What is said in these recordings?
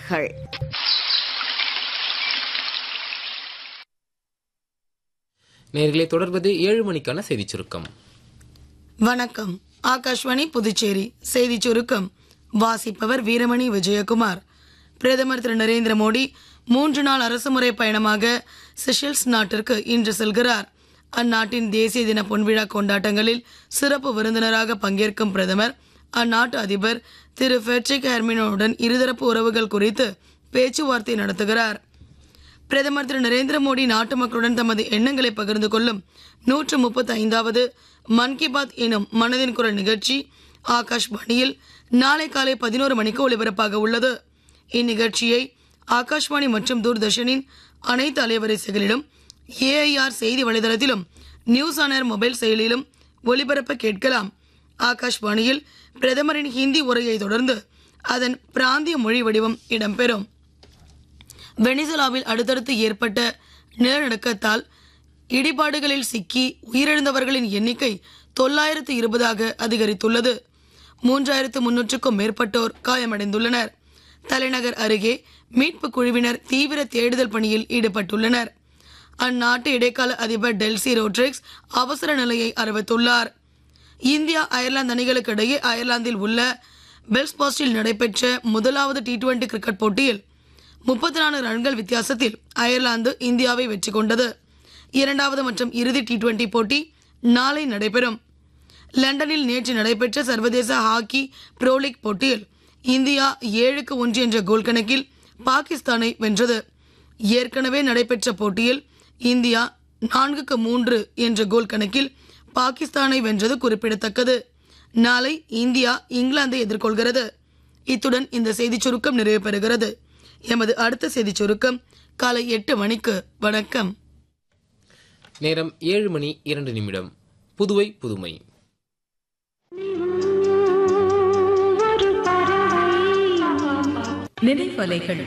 கேட்டீர்கள் நேர்களே தொடர்வது ஏழு மணிக்கான செய்திச் சுருக்கம் வணக்கம் ஆகாஷ்வாணி புதுச்சேரி செய்திச் சுருக்கம் வாசிப்பவர் வீரமணி விஜயகுமார் பிரதமர் திரு நரேந்திர மோடி மூன்று நாள் அரசுமுறை பயணமாக செஷல்ஸ் நாட்டிற்கு இன்று செல்கிறார் அந்நாட்டின் தேசிய தின பொன்விழா கொண்டாட்டங்களில் சிறப்பு விருந்தினராக பங்கேற்கும் பிரதமர் அந்நாட்டு அதிபர் திரு ஃபெட்ரிக் ஹெர்மினோவுடன் இருதரப்பு உறவுகள் குறித்து பேச்சுவார்த்தை நடத்துகிறார் பிரதமர் திரு நரேந்திர மோடி நாட்டு மக்களுடன் தமது எண்ணங்களை பகிர்ந்து கொள்ளும் நூற்று முப்பத்தி ஐந்தாவது மன் கி பாத் எனும் மனதின் குரல் நிகழ்ச்சி ஆகாஷ்வாணியில் நாளை காலை பதினோரு மணிக்கு ஒலிபரப்பாக உள்ளது இந்நிகழ்ச்சியை ஆகாஷ்வாணி மற்றும் தூர்தர்ஷனின் அனைத்து அலைவரிசைகளிலும் ஏஐஆர் செய்தி வலைதளத்திலும் நியூஸ் ஆன் ஏர் மொபைல் செயலிலும் ஒலிபரப்ப கேட்கலாம் ஆகாஷ்வாணியில் பிரதமரின் ஹிந்தி உரையை தொடர்ந்து அதன் பிராந்திய மொழி வடிவம் இடம்பெறும் வெனிசுலாவில் அடுத்தடுத்து ஏற்பட்ட நிலநடுக்கத்தால் இடிபாடுகளில் சிக்கி உயிரிழந்தவர்களின் எண்ணிக்கை தொள்ளாயிரத்து இருபதாக அதிகரித்துள்ளது மூன்றாயிரத்து முன்னூற்றுக்கும் மேற்பட்டோர் காயமடைந்துள்ளனர் தலைநகர் அருகே மீட்பு குழுவினர் தீவிர தேடுதல் பணியில் ஈடுபட்டுள்ளனர் அந்நாட்டு இடைக்கால அதிபர் டெல்சி ரோட்ரிக்ஸ் அவசர நிலையை அறிவித்துள்ளார் இந்தியா அயர்லாந்து அணிகளுக்கு இடையே அயர்லாந்தில் உள்ள பெல்ஸ்பாஸ்டில் நடைபெற்ற முதலாவது டி டுவெண்டி கிரிக்கெட் போட்டியில் முப்பத்தி நான்கு ரன்கள் வித்தியாசத்தில் அயர்லாந்து இந்தியாவை வெற்றி கொண்டது இரண்டாவது மற்றும் இறுதி டி டுவெண்டி போட்டி நாளை நடைபெறும் லண்டனில் நேற்று நடைபெற்ற சர்வதேச ஹாக்கி ப்ரோ லீக் போட்டியில் இந்தியா ஏழுக்கு ஒன்று என்ற கோல் கணக்கில் பாகிஸ்தானை வென்றது ஏற்கனவே நடைபெற்ற போட்டியில் இந்தியா நான்குக்கு மூன்று என்ற கோல் கணக்கில் பாகிஸ்தானை வென்றது குறிப்பிடத்தக்கது நாளை இந்தியா இங்கிலாந்தை எதிர்கொள்கிறது இத்துடன் இந்த செய்திச் சுருக்கம் நிறைவு பெறுகிறது எமது அடுத்த செய்திச் சுருக்கம் காலை எட்டு மணிக்கு வணக்கம் நேரம் ஏழு மணி இரண்டு நிமிடம் புதுவை புதுமை நினைவலைகள்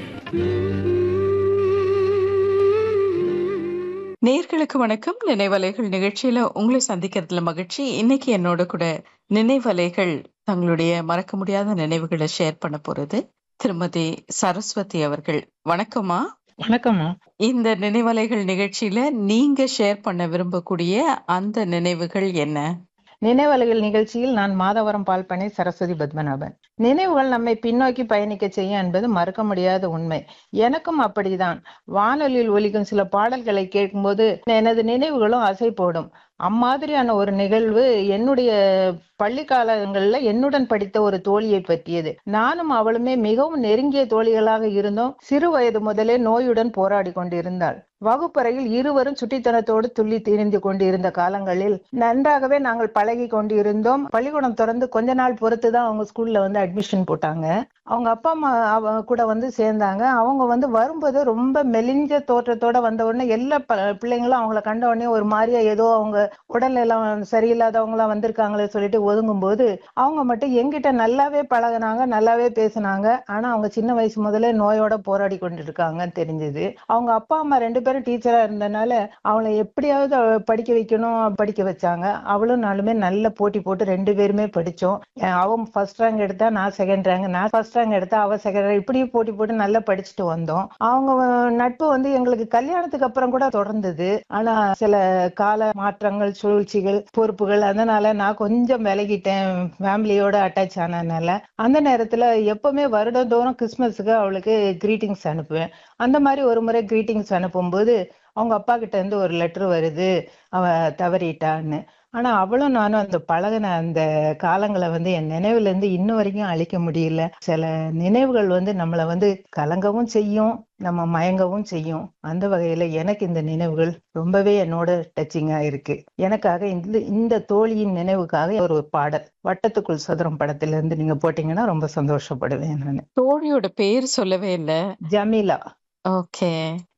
நேர்களுக்கு வணக்கம் நினைவலைகள் நிகழ்ச்சியில உங்களை சந்திக்கிறதுல மகிழ்ச்சி இன்னைக்கு என்னோட கூட நினைவலைகள் தங்களுடைய மறக்க முடியாத நினைவுகளை ஷேர் பண்ண போறது திருமதி சரஸ்வதி அவர்கள் வணக்கம்மா வணக்கம்மா இந்த நினைவலைகள் நிகழ்ச்சியில நீங்க ஷேர் பண்ண விரும்பக்கூடிய அந்த நினைவுகள் என்ன நினைவலைகள் நிகழ்ச்சியில் நான் மாதவரம் பால்பனை சரஸ்வதி பத்மநாபன் நினைவுகள் நம்மை பின்னோக்கி பயணிக்க செய்யும் என்பது மறுக்க முடியாத உண்மை எனக்கும் அப்படிதான் வானொலியில் ஒலிக்கும் சில பாடல்களை கேட்கும்போது எனது நினைவுகளும் அசை போடும் அம்மாதிரியான ஒரு நிகழ்வு என்னுடைய பள்ளி காலங்கள்ல என்னுடன் படித்த ஒரு தோழியை பற்றியது நானும் அவளுமே மிகவும் நெருங்கிய தோழிகளாக இருந்தோம் சிறு வயது முதலே நோயுடன் போராடி கொண்டிருந்தாள் வகுப்பறையில் இருவரும் சுட்டித்தனத்தோடு துள்ளி திரிந்து கொண்டிருந்த காலங்களில் நன்றாகவே நாங்கள் பழகி கொண்டிருந்தோம் பள்ளிக்கூடம் திறந்து கொஞ்ச நாள் பொறுத்து தான் அவங்க ஸ்கூல்ல வந்து அட்மிஷன் போட்டாங்க அவங்க அப்பா அம்மா அவங்க கூட வந்து சேர்ந்தாங்க அவங்க வந்து வரும்போது ரொம்ப மெலிஞ்ச தோற்றத்தோட வந்த உடனே எல்லா பிள்ளைங்களும் அவங்கள கண்ட உடனே ஒரு மாதிரியா ஏதோ அவங்க உடல் எல்லாம் சரியில்லாதவங்களா வந்திருக்காங்களே சொல்லிட்டு ஒதுங்கும் போது அவங்க மட்டும் எங்கிட்ட நல்லாவே பழகினாங்க நல்லாவே பேசினாங்க ஆனா அவங்க சின்ன வயசு முதல்ல நோயோட போராடி கொண்டு இருக்காங்கன்னு தெரிஞ்சது அவங்க அப்பா அம்மா ரெண்டு பேரும் டீச்சரா இருந்தனால அவளை எப்படியாவது படிக்க வைக்கணும் படிக்க வச்சாங்க அவளும் நாளுமே நல்ல போட்டி போட்டு ரெண்டு பேருமே படிச்சோம் அவன் ஃபர்ஸ்ட் ரேங்க் எடுத்தா நான் செகண்ட் ரேங்க் நான் ஃபர்ஸ்ட் ரேங்க் எடுத்தா அவ செகண்ட் ரேங்க் இப்படியும் போட்டி போட்டு நல்லா படிச்சுட்டு வந்தோம் அவங்க நட்பு வந்து எங்களுக்கு கல்யாணத்துக்கு அப்புறம் கூட தொடர்ந்தது ஆனா சில கால மாற்றங்கள் சூழ்ச்சிகள் பொறுப்புகள் அதனால நான் கொஞ்சம் விலகிட்டேன் ஃபேமிலியோட அட்டாச் ஆனதுனால அந்த நேரத்துல எப்பவுமே வருடந்தோறும் கிறிஸ்மஸுக்கு அவளுக்கு கிரீட்டிங்ஸ் அனுப்புவேன் அந்த மாதிரி ஒரு முறை கிரீட்டிங்ஸ் அனுப்பும்போது அவங்க அப்பா கிட்ட இருந்து ஒரு லெட்டர் வருது அவ தவறிட்டான்னு ஆனா அவளும் நானும் அந்த பழகின அந்த காலங்களை வந்து என் நினைவுல இருந்து இன்ன வரைக்கும் அழிக்க முடியல சில நினைவுகள் வந்து நம்மளை வந்து கலங்கவும் செய்யும் நம்ம மயங்கவும் செய்யும் அந்த வகையில எனக்கு இந்த நினைவுகள் ரொம்பவே என்னோட டச்சிங்கா இருக்கு எனக்காக இந்த இந்த தோழியின் நினைவுக்காக ஒரு பாடல் வட்டத்துக்குள் சதுரம் படத்துல இருந்து நீங்க போட்டீங்கன்னா ரொம்ப சந்தோஷப்படுவேன் நான் தோழியோட பேர் சொல்லவே இல்ல ஜமீலா ஓகே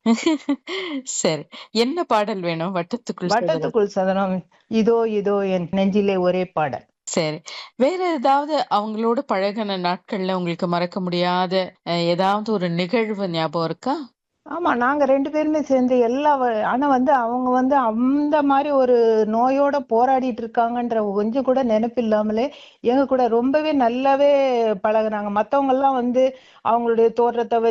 சரி என்ன பாடல் வேணும் வட்டத்துக்குள் வட்டத்துக்குள் சதனம் இதோ இதோ என் நெஞ்சிலே ஒரே பாடல் சரி வேற ஏதாவது அவங்களோட பழகின நாட்கள்ல உங்களுக்கு மறக்க முடியாத ஏதாவது ஒரு நிகழ்வு ஞாபகம் இருக்கா ஆமா நாங்க ரெண்டு பேருமே சேர்ந்து எல்லா ஆனா வந்து அவங்க வந்து அந்த மாதிரி ஒரு நோயோட போராடிட்டு இருக்காங்கன்ற கொஞ்சம் கூட நினைப்பு இல்லாமலே எங்க கூட ரொம்பவே நல்லாவே பழகுனாங்க மத்தவங்க எல்லாம் வந்து அவங்களுடைய தோற்றத்தை